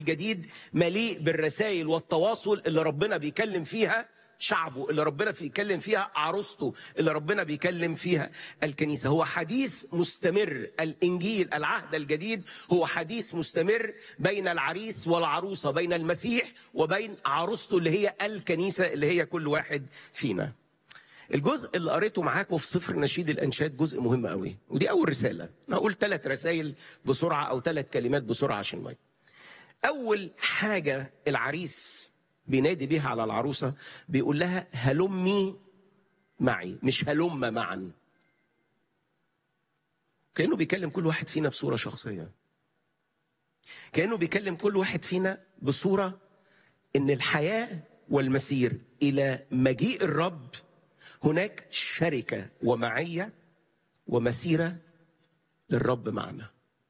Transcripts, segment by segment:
الجديد مليء بالرسائل والتواصل اللي ربنا بيكلم فيها شعبه اللي ربنا بيكلم فيها عروسته اللي ربنا بيكلم فيها الكنيسة هو حديث مستمر الإنجيل العهد الجديد هو حديث مستمر بين العريس والعروسة بين المسيح وبين عروسته اللي هي الكنيسة اللي هي كل واحد فينا الجزء اللي قريته معاكم في سفر نشيد الانشاد جزء مهم قوي ودي اول رساله انا هقول ثلاث رسائل بسرعه او ثلاث كلمات بسرعه عشان ما اول حاجه العريس بينادي بيها على العروسه بيقول لها هلمي معي مش هلم معا كانه بيكلم كل واحد فينا بصوره شخصيه كانه بيكلم كل واحد فينا بصوره ان الحياه والمسير الى مجيء الرب هناك شركه ومعيه ومسيره للرب معنا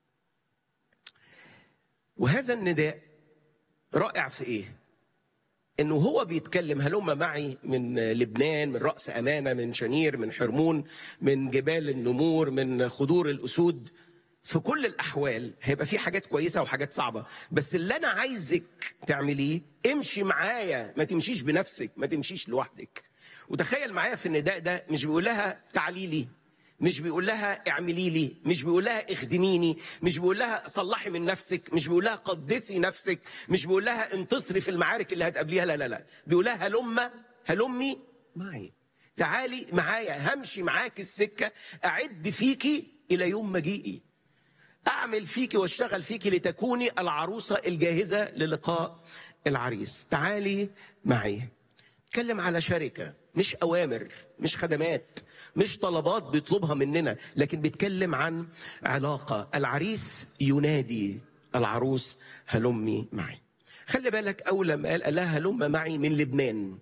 وهذا النداء رائع في ايه انه هو بيتكلم هلم معي من لبنان من راس امانه من شنير من حرمون من جبال النمور من خضور الاسود في كل الاحوال هيبقى في حاجات كويسه وحاجات صعبه بس اللي انا عايزك تعمليه امشي معايا ما تمشيش بنفسك ما تمشيش لوحدك وتخيل معايا في النداء ده مش بيقول لها تعالي لي مش بيقول لها اعملي لي مش بيقول لها اخدميني مش بيقول لها صلحي من نفسك مش بيقول لها قدسي نفسك مش بيقول لها انتصري في المعارك اللي هتقابليها لا لا لا بيقول لها هلم هلمي معي تعالي معايا همشي معاك السكه اعد فيكي الى يوم مجيئي اعمل فيكي واشتغل فيكي لتكوني العروسه الجاهزه للقاء العريس تعالي معي اتكلم على شركه مش اوامر مش خدمات مش طلبات بيطلبها مننا لكن بيتكلم عن علاقه العريس ينادي العروس هلمي معي خلي بالك اول لما قال قال لها هلم معي من لبنان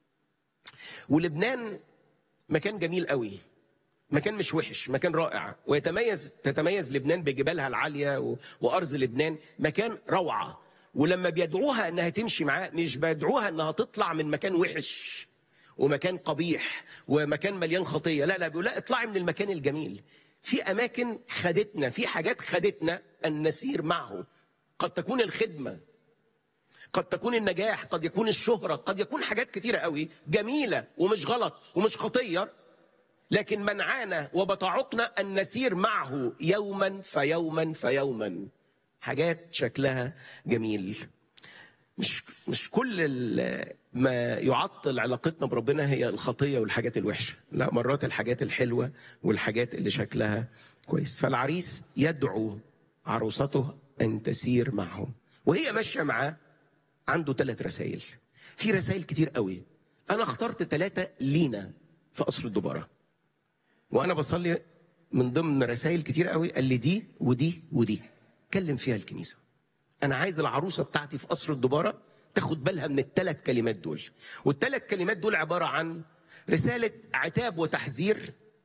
ولبنان مكان جميل قوي مكان مش وحش مكان رائع ويتميز تتميز لبنان بجبالها العاليه وارض لبنان مكان روعه ولما بيدعوها انها تمشي معاه مش بيدعوها انها تطلع من مكان وحش ومكان قبيح ومكان مليان خطيه لا لا بيقول لا اطلعي من المكان الجميل في اماكن خدتنا في حاجات خدتنا ان نسير معه قد تكون الخدمه قد تكون النجاح قد يكون الشهره قد يكون حاجات كتيره قوي جميله ومش غلط ومش خطيه لكن منعانا وبتعقنا ان نسير معه يوما فيوما فيوما حاجات شكلها جميل مش مش كل ما يعطل علاقتنا بربنا هي الخطيه والحاجات الوحشه لا مرات الحاجات الحلوه والحاجات اللي شكلها كويس فالعريس يدعو عروسته ان تسير معه وهي ماشيه معاه عنده ثلاث رسائل في رسائل كتير قوي انا اخترت ثلاثه لينا في قصر الدباره وانا بصلي من ضمن رسائل كتير قوي قال لي دي ودي ودي كلم فيها الكنيسه انا عايز العروسه بتاعتي في قصر الدباره تاخد بالها من الثلاث كلمات دول والثلاث كلمات دول عباره عن رساله عتاب وتحذير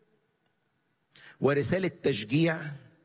ورساله تشجيع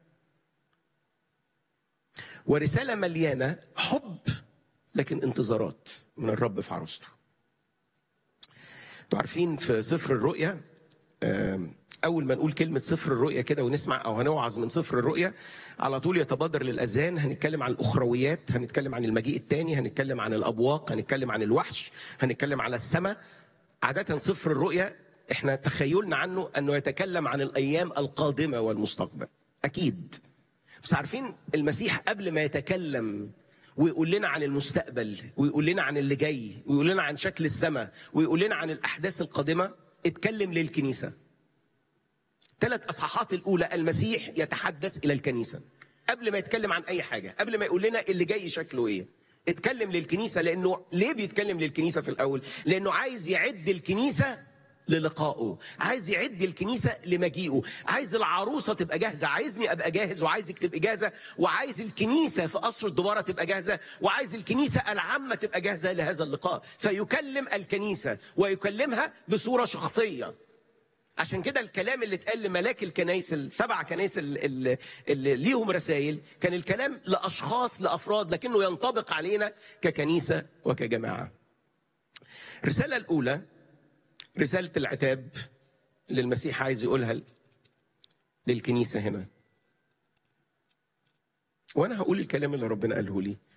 ورساله مليانه حب لكن انتظارات من الرب في عروسته انتوا عارفين في سفر الرؤيا اول ما نقول كلمه سفر الرؤيا كده ونسمع او هنوعظ من سفر الرؤيا على طول يتبادر للاذهان هنتكلم عن الاخرويات هنتكلم عن المجيء الثاني هنتكلم عن الابواق هنتكلم عن الوحش هنتكلم على السماء عاده سفر الرؤيا احنا تخيلنا عنه انه يتكلم عن الايام القادمه والمستقبل اكيد بس عارفين المسيح قبل ما يتكلم ويقول لنا عن المستقبل ويقول لنا عن اللي جاي ويقول لنا عن شكل السماء ويقول لنا عن الاحداث القادمه اتكلم للكنيسه ثلاث اصحاحات الاولى المسيح يتحدث الى الكنيسه قبل ما يتكلم عن اي حاجه قبل ما يقول لنا اللي جاي شكله ايه اتكلم للكنيسه لانه ليه بيتكلم للكنيسه في الاول لانه عايز يعد الكنيسه للقائه عايز يعد الكنيسه لمجيئه عايز العروسه تبقى جاهزه عايزني ابقى جاهز وعايزك تبقى جاهزه وعايز الكنيسه في قصر الدباره تبقى جاهزه وعايز الكنيسه العامه تبقى جاهزه لهذا اللقاء فيكلم الكنيسه ويكلمها بصوره شخصيه عشان كده الكلام اللي اتقال لملاك الكنايس السبع كنايس اللي, اللي ليهم رسائل كان الكلام لاشخاص لافراد لكنه ينطبق علينا ككنيسه وكجماعه. الرساله الاولى رساله العتاب اللي المسيح عايز يقولها للكنيسه هنا. وانا هقول الكلام اللي ربنا قاله لي